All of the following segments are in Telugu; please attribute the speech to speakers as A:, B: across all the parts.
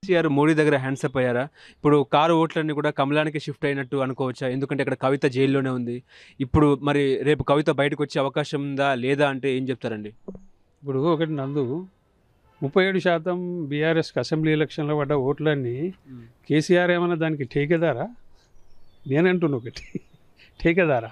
A: కేసీఆర్ మోడీ దగ్గర హ్యాండ్సప్ అయ్యారా ఇప్పుడు కారు ఓట్లన్నీ కూడా కమలానికి షిఫ్ట్ అయినట్టు అనుకోవచ్చా ఎందుకంటే ఇక్కడ కవిత జైల్లోనే ఉంది ఇప్పుడు మరి రేపు కవిత బయటకు వచ్చే అవకాశం ఉందా లేదా అంటే ఏం చెప్తారండి
B: ఇప్పుడు ఒకటి నందు ముప్పై ఏడు శాతం బీఆర్ఎస్కి అసెంబ్లీ ఎలక్షన్లో పడ్డ ఓట్లన్నీ కేసీఆర్ ఏమన్నా దానికి ఠేకేదారా నేనంటున్నా ఒకటి ఠేకేదారా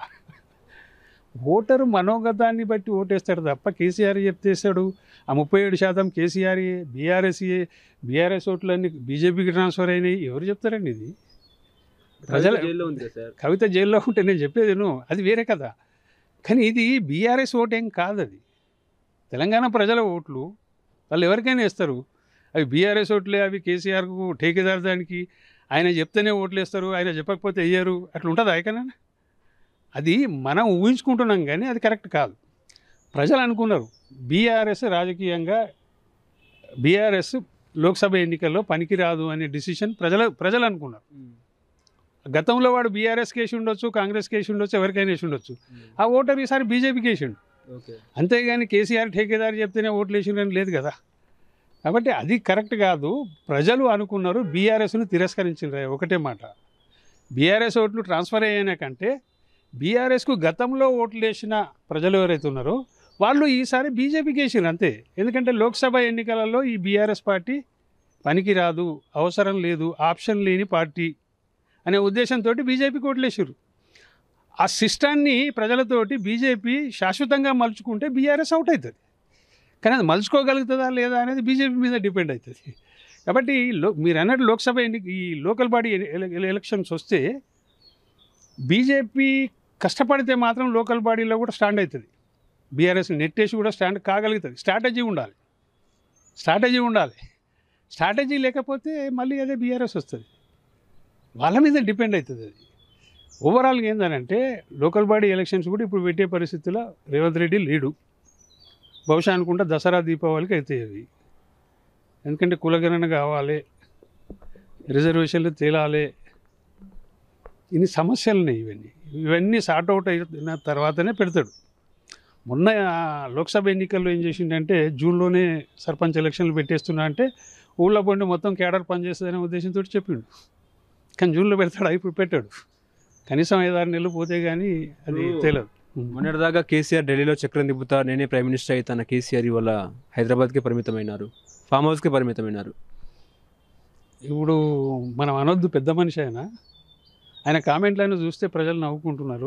B: ఓటరు మనోగతాన్ని బట్టి ఓటేస్తాడు తప్ప కేసీఆర్ చెప్తేస్తాడు ఆ ముప్పై ఏడు శాతం కేసీఆర్ బీఆర్ఎస్ బీఆర్ఎస్ ఓట్లన్నీ బీజేపీకి ట్రాన్స్ఫర్ అయినాయి ఎవరు చెప్తారండి ఇది ప్రజల
A: జైల్లో ఉంది కదా సార్
B: కవిత జైల్లో ఉంటే నేను చెప్పేది నువ్వు అది వేరే కదా కానీ ఇది బీఆర్ఎస్ ఓటేం కాదు అది తెలంగాణ ప్రజల ఓట్లు వాళ్ళు ఎవరికైనా ఇస్తారు అవి బీఆర్ఎస్ ఓట్లే అవి కేసీఆర్కు ఠేకేదార్ దానికి ఆయన చెప్తేనే ఓట్లు వేస్తారు ఆయన చెప్పకపోతే వేయరు అట్లా ఉంటుంది ఆయకనా అది మనం ఊహించుకుంటున్నాం కానీ అది కరెక్ట్ కాదు ప్రజలు అనుకున్నారు బీఆర్ఎస్ రాజకీయంగా బీఆర్ఎస్ లోక్సభ ఎన్నికల్లో పనికిరాదు అనే డిసిషన్ ప్రజలు ప్రజలు అనుకున్నారు గతంలో వాడు బీఆర్ఎస్ కేసు ఉండొచ్చు కాంగ్రెస్ కేసు ఉండొచ్చు ఎవరికైనా వేసి ఉండొచ్చు ఆ ఓటర్ ఈసారి బీజేపీకి వేసిండు
A: ఓకే
B: అంతేగాని కేసీఆర్ ఠేకేదారు చెప్తేనే ఓట్లు వేసిండని లేదు కదా కాబట్టి అది కరెక్ట్ కాదు ప్రజలు అనుకున్నారు బీఆర్ఎస్ను తిరస్కరించిండ్రు ఒకటే మాట బీఆర్ఎస్ ఓట్లు ట్రాన్స్ఫర్ అయ్యాన కంటే బీఆర్ఎస్కు గతంలో ఓట్లు వేసిన ప్రజలు ఎవరైతే ఉన్నారో వాళ్ళు ఈసారి బీజేపీకి వేసిండ్రు అంతే ఎందుకంటే లోక్సభ ఎన్నికలలో ఈ బీఆర్ఎస్ పార్టీ పనికి రాదు అవసరం లేదు ఆప్షన్ లేని పార్టీ అనే ఉద్దేశంతో బీజేపీకి ఓట్లేసారు ఆ సిస్టాన్ని ప్రజలతోటి బీజేపీ శాశ్వతంగా మలుచుకుంటే బీఆర్ఎస్ అవుట్ అవుతుంది కానీ అది మలుచుకోగలుగుతుందా లేదా అనేది బీజేపీ మీద డిపెండ్ అవుతుంది కాబట్టి లో మీరు అన్నట్టు లోక్సభ ఎన్ని ఈ లోకల్ బాడీ ఎల- ఎలక్షన్స్ వస్తే బీజేపీ కష్టపడితే మాత్రం లోకల్ బాడీలో కూడా స్టాండ్ అవుతుంది బీఆర్ఎస్ నెట్టేసి కూడా స్టాండ్ కాగలుగుతుంది స్ట్రాటజీ ఉండాలి స్ట్రాటజీ ఉండాలి స్ట్రాటజీ లేకపోతే మళ్ళీ అదే బీఆర్ఎస్ వస్తుంది వాళ్ళ మీద డిపెండ్ అవుతుంది అది ఓవరాల్గా ఏంటంటే లోకల్ బాడీ ఎలక్షన్స్ కూడా ఇప్పుడు పెట్టే పరిస్థితుల్లో రేవంత్ రెడ్డి లేడు బహుశా అనుకుంటా దసరా దీపావళికి అవుతాయి అవి ఎందుకంటే కులగణన కావాలి రిజర్వేషన్లు తేలాలి ఇన్ని సమస్యలు ఉన్నాయి ఇవన్నీ ఇవన్నీ సార్ట్ అవుట్ అయిన తర్వాతనే పెడతాడు మొన్న ఆ, లోక్సభ ఎన్నికల్లో ఏం చేసిండంటే జూన్లోనే సర్పంచ్ ఎలక్షన్లు పెట్టేస్తున్నా అంటే ఊళ్ళో పండి మొత్తం కేడర్ పనిచేస్తుందనే ఉద్దేశంతో చెప్పిండు కానీ జూన్లో పెడతాడు ఇప్పుడు పెట్టాడు కనీసం ఐదారు నెలలు పోతే కానీ అది
A: ఇప్పుడు
B: తేలదు
A: మొన్నటిదాకా కేసీఆర్ ఢిల్లీలో చక్రం తిప్పుతా నేనే ప్రైమ్ మినిస్టర్ అవుతాను కేసీఆర్ ఇవాళ హైదరాబాద్కి పరిమితమైనారు ఫామ్ హౌస్కి పరిమితమైనారు
B: ఇప్పుడు మనం అనొద్దు పెద్ద మనిషి ఆయన ఆయన కామెంట్లను చూస్తే ప్రజలు నవ్వుకుంటున్నారు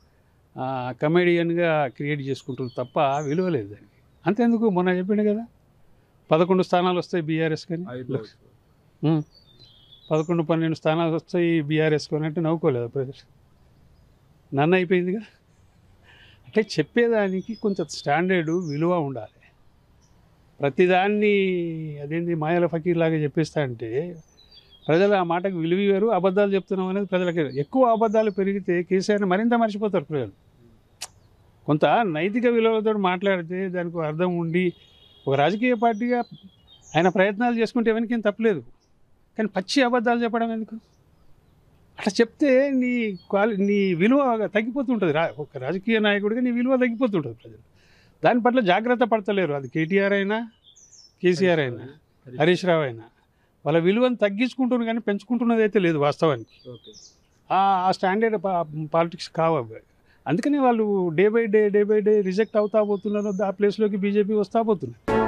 B: కమెడియన్గా క్రియేట్ చేసుకుంటున్నారు తప్ప విలువ లేదు దానికి అంతేందుకు మొన్న చెప్పిండు కదా పదకొండు స్థానాలు వస్తాయి బీఆర్ఎస్ కానీ ఉం. పదకొండు పన్నెండు స్థానాలు వస్తాయి బీఆర్ఎస్ కొని అంటే నవ్వుకోలేదు ప్రజలు నన్ను అయిపోయిందిగా అంటే చెప్పేదానికి కొంచెం స్టాండర్డ్ విలువ ఉండాలి ప్రతిదాన్ని అదేంటి మాయల ఫకీర్ లాగా చెప్పేస్తా అంటే ప్రజలు ఆ మాటకు విలువ ఇవ్వరు అబద్ధాలు చెప్తున్నాం అనేది ప్రజలకి ఎక్కువ అబద్ధాలు పెరిగితే కేసీఆర్ని మరింత మర్చిపోతారు ప్రజలు కొంత నైతిక విలువలతో మాట్లాడితే దానికి ఒక అర్థం ఉండి ఒక రాజకీయ పార్టీగా ఆయన ప్రయత్నాలు చేసుకుంటే ఎవరికి తప్పలేదు కానీ పచ్చి అబద్ధాలు చెప్పడం ఎందుకు అట్లా చెప్తే నీ క్వాలి నీ విలువ తగ్గిపోతుంటుంది రా ఒక రాజకీయ నాయకుడిగా నీ విలువ తగ్గిపోతుంటుంది ప్రజలు దాని పట్ల జాగ్రత్త పడతలేరు అది కేటీఆర్ అయినా కేసీఆర్ అయినా హరీష్ రావు అయినా వాళ్ళ విలువను తగ్గించుకుంటున్నారు కానీ పెంచుకుంటున్నది అయితే లేదు వాస్తవానికి ఆ ఆ స్టాండర్డ్ పాలిటిక్స్ కావు అవి అందుకనే వాళ్ళు day by day day by day reject అవుతా పోతున్నారు ఆ ప్లేస్లోకి బీజేపీ వస్తా పోతున్నారు